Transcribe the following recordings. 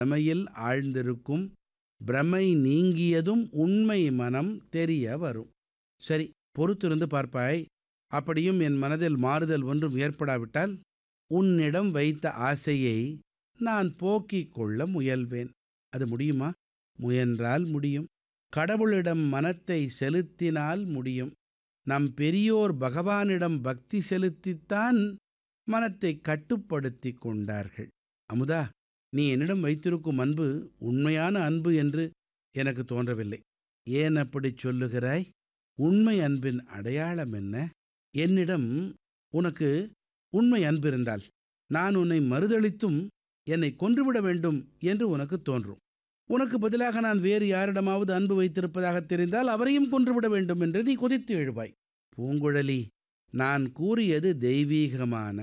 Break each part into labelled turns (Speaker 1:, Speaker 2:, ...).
Speaker 1: பிரமையில் ஆழ்ந்திருக்கும் பிரமை நீங்கியதும் உண்மை மனம் தெரிய வரும் சரி பொறுத்திருந்து பார்ப்பாய் அப்படியும் என் மனதில் மாறுதல் ஒன்றும் ஏற்படாவிட்டால் உன்னிடம் வைத்த ஆசையை நான் போக்கிக் கொள்ள முயல்வேன் அது முடியுமா முயன்றால் முடியும் கடவுளிடம் மனத்தை செலுத்தினால் முடியும் நம் பெரியோர் பகவானிடம் பக்தி செலுத்தித்தான் மனத்தை கட்டுப்படுத்தி கொண்டார்கள் அமுதா நீ என்னிடம் வைத்திருக்கும் அன்பு உண்மையான அன்பு என்று எனக்கு தோன்றவில்லை ஏன் அப்படிச் சொல்லுகிறாய் உண்மை அன்பின் அடையாளம் என்ன என்னிடம் உனக்கு உண்மை அன்பு இருந்தால் நான் உன்னை மறுதளித்தும் என்னை கொன்றுவிட வேண்டும் என்று உனக்கு தோன்றும் உனக்கு பதிலாக நான் வேறு யாரிடமாவது அன்பு வைத்திருப்பதாக தெரிந்தால் அவரையும் கொன்றுவிட வேண்டும் என்று நீ கொதித்து எழுவாய் பூங்குழலி நான் கூறியது தெய்வீகமான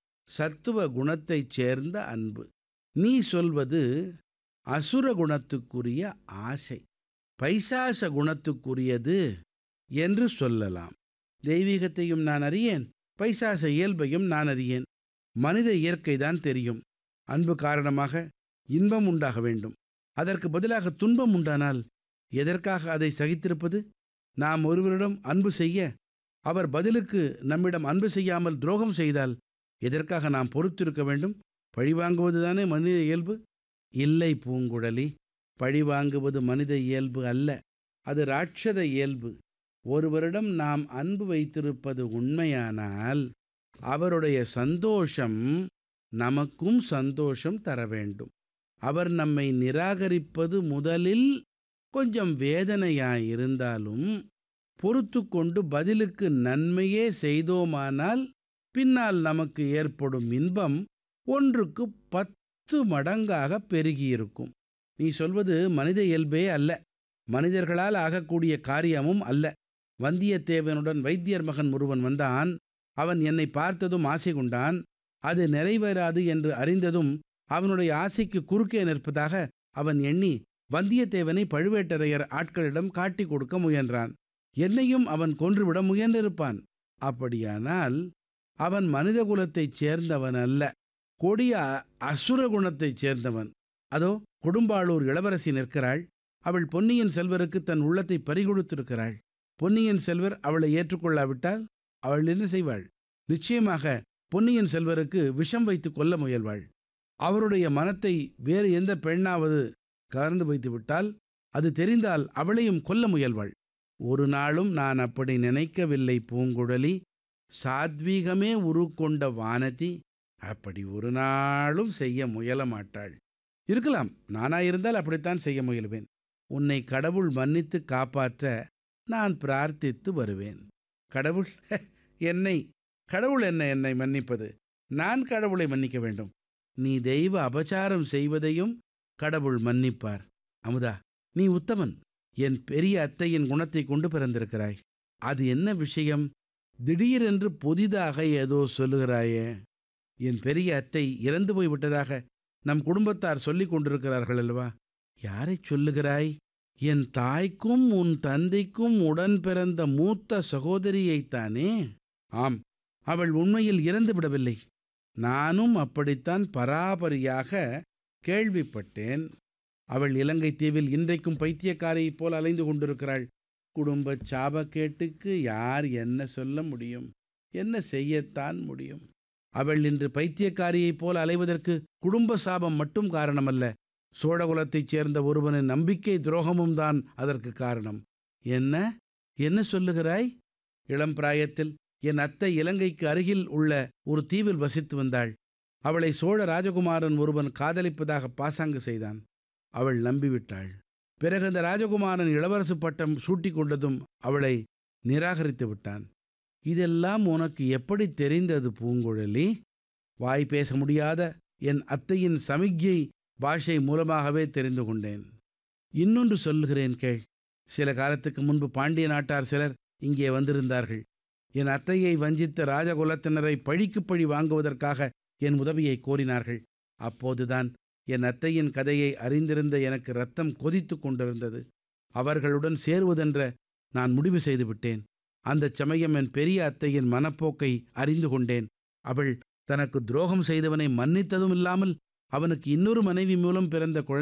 Speaker 1: சத்துவ குணத்தைச் சேர்ந்த அன்பு நீ சொல்வது அசுர குணத்துக்குரிய ஆசை பைசாச குணத்துக்குரியது என்று சொல்லலாம் தெய்வீகத்தையும் நான் அறியேன் பைசாச இயல்பையும் நான் அறியேன் மனித இயற்கைதான் தெரியும் அன்பு காரணமாக இன்பம் உண்டாக வேண்டும் அதற்கு பதிலாக துன்பம் உண்டானால் எதற்காக அதை சகித்திருப்பது நாம் ஒருவரிடம் அன்பு செய்ய அவர் பதிலுக்கு நம்மிடம் அன்பு செய்யாமல் துரோகம் செய்தால் எதற்காக நாம் பொறுத்திருக்க வேண்டும் பழிவாங்குவதுதானே மனித இயல்பு இல்லை பூங்குழலி பழிவாங்குவது மனித இயல்பு அல்ல அது ராட்சத இயல்பு ஒருவரிடம் நாம் அன்பு வைத்திருப்பது உண்மையானால் அவருடைய சந்தோஷம் நமக்கும் சந்தோஷம் தர வேண்டும் அவர் நம்மை நிராகரிப்பது முதலில் கொஞ்சம் வேதனையாயிருந்தாலும் பொறுத்து கொண்டு பதிலுக்கு நன்மையே செய்தோமானால் பின்னால் நமக்கு ஏற்படும் இன்பம் ஒன்றுக்கு பத்து மடங்காக பெருகியிருக்கும் நீ சொல்வது மனித இயல்பே அல்ல மனிதர்களால் ஆகக்கூடிய காரியமும் அல்ல வந்தியத்தேவனுடன் வைத்தியர் மகன் ஒருவன் வந்தான் அவன் என்னை பார்த்ததும் ஆசை கொண்டான் அது நிறைவேறாது என்று அறிந்ததும் அவனுடைய ஆசைக்கு குறுக்கே நிற்பதாக அவன் எண்ணி வந்தியத்தேவனை பழுவேட்டரையர் ஆட்களிடம் காட்டிக் கொடுக்க முயன்றான் என்னையும் அவன் கொன்றுவிட முயன்றிருப்பான் அப்படியானால் அவன் மனித குலத்தைச் சேர்ந்தவன் அல்ல கொடிய அசுர குணத்தைச் சேர்ந்தவன் அதோ கொடும்பாளூர் இளவரசி நிற்கிறாள் அவள் பொன்னியின் செல்வருக்கு தன் உள்ளத்தை பறிகொடுத்திருக்கிறாள் பொன்னியின் செல்வர் அவளை ஏற்றுக்கொள்ளாவிட்டால் அவள் என்ன செய்வாள் நிச்சயமாக பொன்னியின் செல்வருக்கு விஷம் வைத்து கொல்ல முயல்வாள் அவருடைய மனத்தை வேறு எந்த பெண்ணாவது கவர்ந்து வைத்து விட்டால் அது தெரிந்தால் அவளையும் கொல்ல முயல்வாள் ஒரு நாளும் நான் அப்படி நினைக்கவில்லை பூங்குழலி சாத்வீகமே உருக்கொண்ட வானதி அப்படி ஒரு நாளும் செய்ய முயல மாட்டாள் இருக்கலாம் நானாயிருந்தால் அப்படித்தான் செய்ய முயல்வேன் உன்னை கடவுள் மன்னித்து காப்பாற்ற நான் பிரார்த்தித்து வருவேன் கடவுள் என்னை கடவுள் என்ன என்னை மன்னிப்பது நான் கடவுளை மன்னிக்க வேண்டும் நீ தெய்வ அபச்சாரம் செய்வதையும் கடவுள் மன்னிப்பார் அமுதா நீ உத்தமன் என் பெரிய அத்தையின் குணத்தை கொண்டு பிறந்திருக்கிறாய் அது என்ன விஷயம் திடீரென்று புதிதாக ஏதோ சொல்லுகிறாயே என் பெரிய அத்தை இறந்து போய்விட்டதாக நம் குடும்பத்தார் சொல்லிக் கொண்டிருக்கிறார்கள் அல்லவா யாரைச் சொல்லுகிறாய் என் தாய்க்கும் உன் தந்தைக்கும் உடன் பிறந்த மூத்த சகோதரியைத்தானே ஆம் அவள் உண்மையில் இறந்து விடவில்லை நானும் அப்படித்தான் பராபரியாக கேள்விப்பட்டேன் அவள் இலங்கை தீவில் இன்றைக்கும் பைத்தியக்காரையைப் போல் அலைந்து கொண்டிருக்கிறாள் குடும்ப சாபக்கேட்டுக்கு யார் என்ன சொல்ல முடியும் என்ன செய்யத்தான் முடியும் அவள் இன்று பைத்தியக்காரியைப் போல் அலைவதற்கு குடும்ப சாபம் மட்டும் காரணமல்ல சோழகுலத்தைச் சேர்ந்த ஒருவனின் நம்பிக்கை துரோகமும் தான் அதற்கு காரணம் என்ன என்ன சொல்லுகிறாய் இளம் பிராயத்தில் என் அத்தை இலங்கைக்கு அருகில் உள்ள ஒரு தீவில் வசித்து வந்தாள் அவளை சோழ ராஜகுமாரன் ஒருவன் காதலிப்பதாக பாசாங்கு செய்தான் அவள் நம்பிவிட்டாள் பிறகு அந்த ராஜகுமாரன் இளவரசு பட்டம் சூட்டிக் கொண்டதும் அவளை நிராகரித்து விட்டான் இதெல்லாம் உனக்கு எப்படி தெரிந்தது பூங்குழலி வாய் பேச முடியாத என் அத்தையின் சமிக்ஞை பாஷை மூலமாகவே தெரிந்து கொண்டேன் இன்னொன்று சொல்லுகிறேன் கேள் சில காலத்துக்கு முன்பு பாண்டிய நாட்டார் சிலர் இங்கே வந்திருந்தார்கள் என் அத்தையை வஞ்சித்த ராஜகுலத்தினரை பழிக்கு பழி வாங்குவதற்காக என் உதவியை கோரினார்கள் அப்போதுதான் என் அத்தையின் கதையை அறிந்திருந்த எனக்கு ரத்தம் கொதித்து கொண்டிருந்தது அவர்களுடன் சேருவதென்ற நான் முடிவு செய்து விட்டேன் அந்தச் சமயம் என் பெரிய அத்தையின் மனப்போக்கை அறிந்து கொண்டேன் அவள் தனக்கு துரோகம் செய்தவனை மன்னித்ததும் இல்லாமல் அவனுக்கு இன்னொரு மனைவி மூலம் பிறந்த குழந்தை